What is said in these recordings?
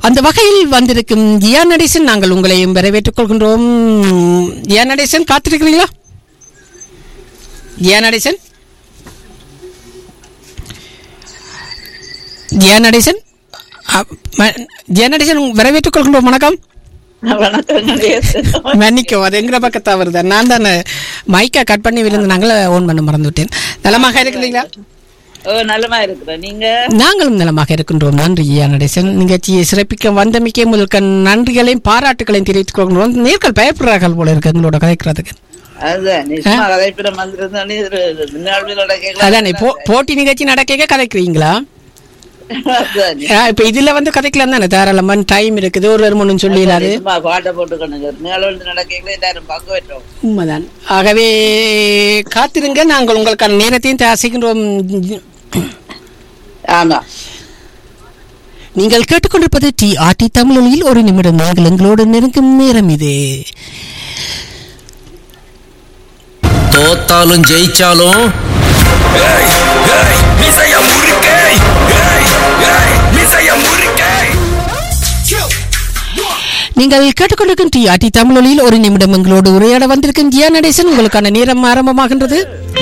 அந்த வகையில் வந்திருக்கும் ஜியா நடேசன் நாங்கள் உங்களையும் வரவேற்றுக் கொள்கின்றோம் ஜியா நடேசன் காத்திருக்கிறீங்களா ஜியா நடேசன் ஜியா நடேசன் அ, ம- ஜியா நடேசன் வரவேற்றுக் கொள்கின்றோம் வணக்கம் வணக்கம் கணேசன். மன்னிக்கும் அது எங்கிற பக்கத்தா வருது நான் தான் மைக்கை கட் பண்ணி விழுந்து நாங்கள ஓன் பண்ண மறந்து விட்டேன் நலமாக இருக்கிறீங்களா ஓ நல்லமா இருக்கிறேன் நீங்க நாங்களும் நலமாக இருக்கின்றோம் நன்றி ஐயா நடேசன் நிகழ்ச்சியை சிறப்பிக்க வந்தமைக்கே முதல்க நன்றிகளையும் பாராட்டுகளையும் தெரிவித்துக் கொள்கிறோம் நேர்கள் பயப்படுறார்கள் போல இருக்கு எங்களோட கதைக்கிறதுக்கு அதுதான் நீ சும்மா கதைப்பிடம் வந்திருந்தோன்னே இது முன்னாள் அதானே போ போட்டி நிகழ்ச்சி நடக்க கதைக்கிறீங்களா அதுதான் ஆ, இப்ப இதுல வந்து கதைக்கலாம் தானே தாராளமா டைம் இருக்குது ஒரு ஒரு மணி சொல்லிடாது சும்மா பாட்டை போட்டுக்கணுங்க நிகழ்வு நடக்கைகளை எல்லாரும் பங்கு பெற்றோம் உண்மைதான் ஆகவே காத்திருங்க நாங்கள் உங்களுக்கான நேரத்தையும் தயாரிக்கின்றோம் ஆமா நீங்கள் கேட்டுக்கொண்டிருப்பது டி ஆர்டி தமிழொலியில் ஒரு நிமிடம் நீங்கள் எங்களோடு நெருங்கும் நேரம் இது தோத்தாலும் ஜெயிச்சாலும் நீங்கள் கேட்டுக்கொண்டிருக்கும் டி ஆர்டி தமிழொலியில் ஒரு நிமிடம் எங்களோடு உரையாட வந்திருக்கும் ஜியா நடேசன் உங்களுக்கான நேரம் ஆரம்பமாகின்றது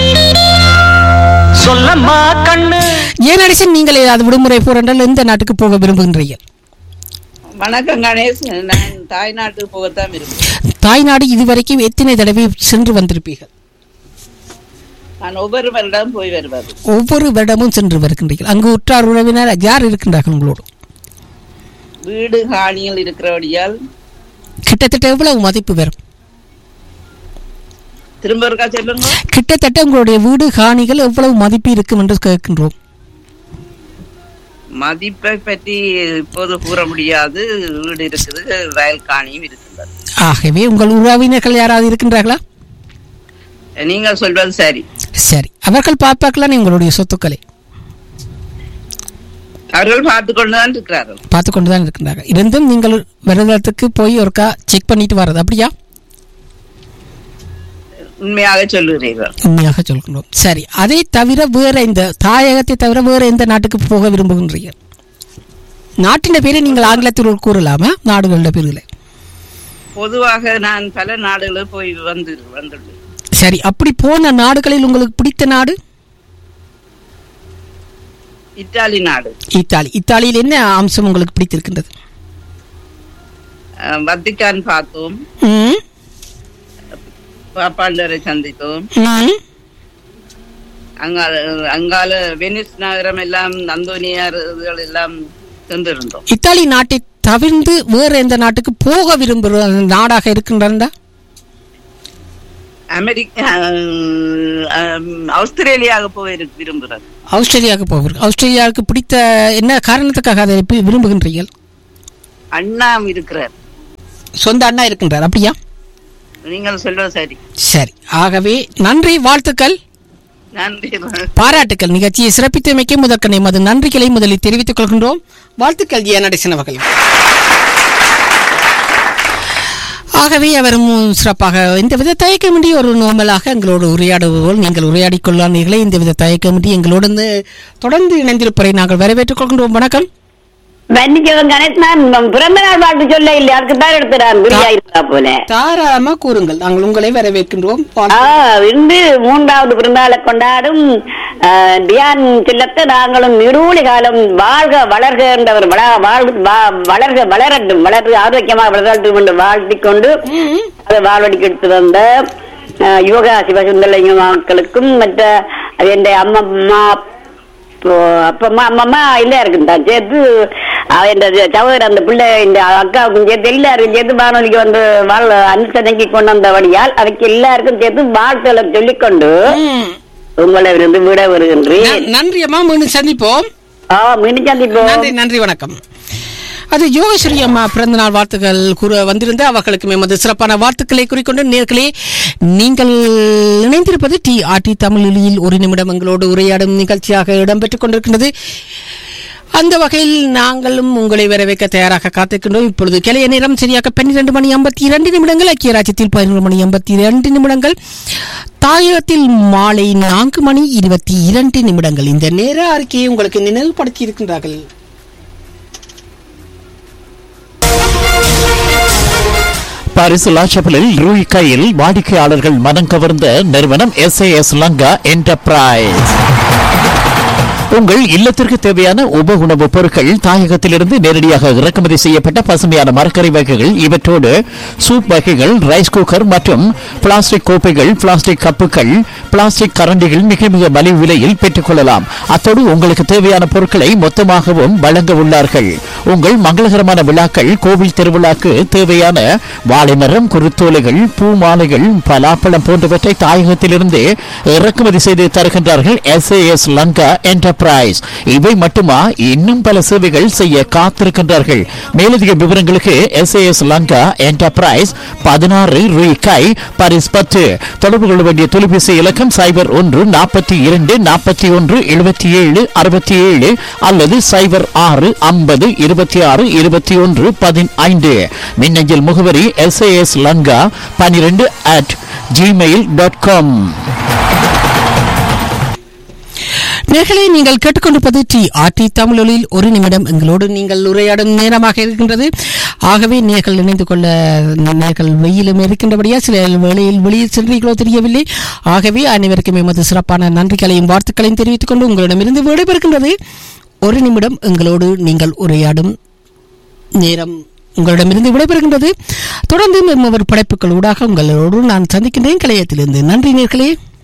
சொல்லம்மா கண்ணு ஜியா நடேசன் நீங்கள் ஏதாவது விடுமுறை போறால் எந்த நாட்டுக்கு போக விரும்புகின்றீர்கள் வணக்கம் கணேசன் நான் தாய்நாட்டுக்கு போகத்தான் விரும்புகிறேன் தாய்நாடு இதுவரைக்கும் எத்தனை தடவை சென்று வந்திருப்பீர்கள் நான் ஒவ்வொரு வருடம் போய் வருவது ஒவ்வொரு வருடமும் சென்று வருகின்றீர்கள் அங்கு உற்றார் உறவினர் யார் இருக்கின்றார்கள் உங்களோடு வீடு காணியில் இருக்கிறபடியால் கிட்டத்தட்ட எவ்வளவு மதிப்பு வரும் திரும்ப இருக்கா சொல்லுங்க கிட்டத்தட்ட உங்களுடைய வீடு காணிகள் எவ்வளவு மதிப்பு இருக்கும் என்று கேட்கின்றோம் மதிப்பை பற்றி இப்போது கூற முடியாது வீடு இருக்குது வயல் காணியும் இருக்கின்றது ஆகவே உங்கள் உறவினர்கள் யாராவது இருக்கின்றார்களா நீங்கள் சொல்வது சரி சரி அவர்கள் பார்ப்பார்களா உங்களுடைய சொத்துக்களை அவர்கள் பார்த்து கொண்டுதான் இருக்கிறார்கள் பார்த்து கொண்டு தான் இருக்கின்றார்கள் இருந்தும் நீங்கள் வருடத்துக்கு போய் ஒருக்கா செக் பண்ணிட்டு வர்றது அப்படியா உண்மையாக சொல்லுகிறீர்கள் உண்மையாக சொல்கின்றோம் சரி அதை தவிர வேற இந்த தாயகத்தை தவிர வேற எந்த நாட்டுக்கு போக விரும்புகின்றீர்கள் நாட்டின் பேரை நீங்கள் ஆங்கிலத்தில் கூறலாமா நாடுகளோட பேர்களை பொதுவாக நான் பல நாடுகளுக்கு போய் வந்து வந்துள்ளேன் சரி அப்படி போன நாடுகளில் உங்களுக்கு பிடித்த நாடு இத்தாலி நாடு இத்தாலி இத்தாலியில் என்ன அம்சம் உங்களுக்கு பிடித்திருக்கின்றது அஹ், வத்திக்கான் பார்த்தோம் ம், பாப்பாண்டரை சந்தித்தோம் ம். அங்கால அங்கால வெனிஸ் நகரம் எல்லாம் அந்தோனியார் இதுகள் எல்லாம் சென்றிருந்தோம் இத்தாலி நாட்டை தவிர்த்து வேற எந்த நாட்டுக்கு போக விரும்புகிற நாடாக இருக்கின்றதா அமெரிக்கா அஹ், அஹ், ஆஸ்திரேலியாவுக்கு போய் இரு- விரும்புகிறேன் ஆஸ்திரேலியாவுக்கு போக ஆஸ்திரேலியாவுக்கு பிடித்த என்ன காரணத்துக்காக அதை வி- விரும்புகின்றீர்கள் அண்ணா இருக்கிறார் சொந்த அண்ணா இருக்கின்றார் அப்படியா நீங்கள் சொல்வது சரி சரி ஆகவே நன்றி வாழ்த்துக்கள் நன்றி பாராட்டுக்கள் நிகழ்ச்சியை சிறப்பித்தமைக்கு முதற்கனை மது நன்றிகளை முதலில் தெரிவித்துக் கொள்கின்றோம் வாழ்த்துக்கள் ஜியா நடேசன் அவர்கள் ஆகவே அவரும் சிறப்பாக எந்தவித தயக்கமின்றி ஒரு நோமலாக எங்களோடு உரையாடுவோல் நீங்கள் உரையாடிக் கொள்ளானீர்களே எந்தவித தயக்கமின்றி எங்களோடு வந்து தொடர்ந்து இணைந்திருப்பதை நாங்கள் வரவேற்றுக் கொள்கின்றோம் வணக்கம் மன்னிக்கவும் கணேஷ் நான் பிறந்த நாள் வாழ்த்து சொல்ல இல்லை அதுக்கு தான் எடுத்துறான் குரியா இருக்கா போல தாராளமா கூறுங்கள் நாங்கள் உங்களை வரவேற்கின்றோம் ஆ, இன்று மூன்றாவது பிறந்தநாளை கொண்டாடும் ஆ, தியான் செல்லத்தை நாங்களும் இருளி காலம் வாழ்க வளர்க என்றவர் வள- வாழ்- வா- வளர்க வளரட்டும் வளர்ந்து ஆரோக்கியமாக வளரட்டும் என்று வாழ்த்திக் கொண்டு அதை வாழ்வடிக்கு எடுத்து வந்த ஆ, யோகா சிவசுந்தரலிங்க மக்களுக்கும் மற்ற அது என் அம்மம்மா இப்போ அப்பம்மா அம்மம்மா இல்ல இருக்குதான் சேர்த்து அவ இந்த சகோதரர் அந்த பிள்ளை இந்த அக்காவுக்கும் சேர்த்து எல்லாருக்கும் சேர்த்து வானொலிக்கு வந்து வாழ் அனுசனைக்கு கொண்டு வந்தபடியால் அதுக்கு எல்லாருக்கும் சேர்த்து வாழ்த்துக்களை சொல்லிக்கொண்டு உங்களை இருந்து விட வருகின்றேன் ந- நன்றி அம்மா மீண்டும் சந்திப்போம் ஆ மீண்டும் சந்திப்போம் நன்றி நன்றி வணக்கம் அது யோகஸ்ரீ அம்மா பிறந்த நாள் வாழ்த்துக்கள் கூற வந்திருந்த அவர்களுக்கு எமது சிறப்பான வாழ்த்துக்களை குறிக்கொண்டு நேர்களே நீங்கள் இணைந்திருப்பது டி ஆர்டி தமிழில் ஒரு நிமிடம் எங்களோடு உரையாடும் நிகழ்ச்சியாக இடம்பெற்றுக் கொண்டிருக்கின்றது அந்த வகையில் நாங்களும் உங்களை வரவேற்க தயாராக காத்திருக்கின்றோம் இப்பொழுது கிளைய நேரம் சரியாக பன்னிரண்டு மணி ஐம்பத்தி இரண்டு நிமிடங்கள் ஐக்கிய ராஜ்யத்தில் பதினொரு மணி ஐம்பத்தி இரண்டு நிமிடங்கள் தாயகத்தில் மாலை நான்கு மணி இருபத்தி இரண்டு நிமிடங்கள் இந்த நேர அறிக்கையை உங்களுக்கு நினைவுபடுத்தி இருக்கின்றார்கள் பாரிஸ் லாச்சபலில் ரூய் கையில் வாடிக்கையாளர்கள் மனம் கவர்ந்த நிறுவனம் எஸ் லங்கா என்டர்பிரைஸ் உங்கள் இல்லத்திற்கு தேவையான உப உணவுப் பொருட்கள் தாயகத்திலிருந்து நேரடியாக இறக்குமதி செய்யப்பட்ட பசுமையான மரக்கறி வகைகள் இவற்றோடு சூப் வகைகள் ரைஸ் குக்கர் மற்றும் பிளாஸ்டிக் கோப்பைகள் பிளாஸ்டிக் கப்புகள் பிளாஸ்டிக் கரண்டிகள் மிக மிக மலிவு விலையில் பெற்றுக்கொள்ளலாம் அத்தோடு உங்களுக்கு தேவையான பொருட்களை மொத்தமாகவும் வழங்க உள்ளார்கள் உங்கள் மங்களகரமான விழாக்கள் கோவில் திருவிழாக்கு தேவையான வாழைமரம் குருத்தோலைகள் பூ மாலைகள் பலாப்பழம் போன்றவற்றை தாயகத்திலிருந்து இறக்குமதி செய்து தருகின்றார்கள் எஸ் எஸ் லங்கா என்டர்பிரைஸ் இவை மட்டுமா இன்னும் பல சேவைகள் செய்ய காத்திருக்கின்றார்கள் மேலதிக விவரங்களுக்கு எஸ் எஸ் லங்கா என்டர்பிரைஸ் பதினாறு ரூபாய் பாரிஸ் பத்து தொடர்பு கொள்ள வேண்டிய தொலைபேசி இலக்கம் சைபர் ஒன்று நாற்பத்தி இரண்டு நாற்பத்தி ஒன்று எழுபத்தி ஏழு அறுபத்தி ஏழு அல்லது சைபர் ஆறு ஐம்பது இருபத்தி ஆறு இருபத்தி ஒன்று பதினைந்து மின்னஞ்சல் முகவரி எஸ் எஸ் லங்கா பனிரெண்டு அட் ஜிமெயில் டாட் காம் நேர்களை நீங்கள் கேட்டுக்கொண்டிருப்பது டி ஆர்டி தமிழொலியில் ஒரு நிமிடம் எங்களோடு நீங்கள் உரையாடும் நேரமாக இருக்கின்றது ஆகவே நேர்கள் இணைந்து கொள்ள நேர்கள் வெயிலும் இருக்கின்றபடியா சில வேளையில் வெளியே சென்றீர்களோ தெரியவில்லை ஆகவே அனைவருக்கும் எமது சிறப்பான நன்றிகளையும் வாழ்த்துக்களையும் தெரிவித்துக் கொண்டு உங்களிடமிருந்து விடைபெறுகின்றது ஒரு நிமிடம் எங்களோடு நீங்கள் உரையாடும் நேரம் உங்களிடமிருந்து விடைபெறுகின்றது தொடர்ந்து மெம்மவர் படைப்புகள் ஊடாக உங்களோடு நான் சந்திக்கின்றேன் கலையத்திலிருந்து நன்றி நேர்களே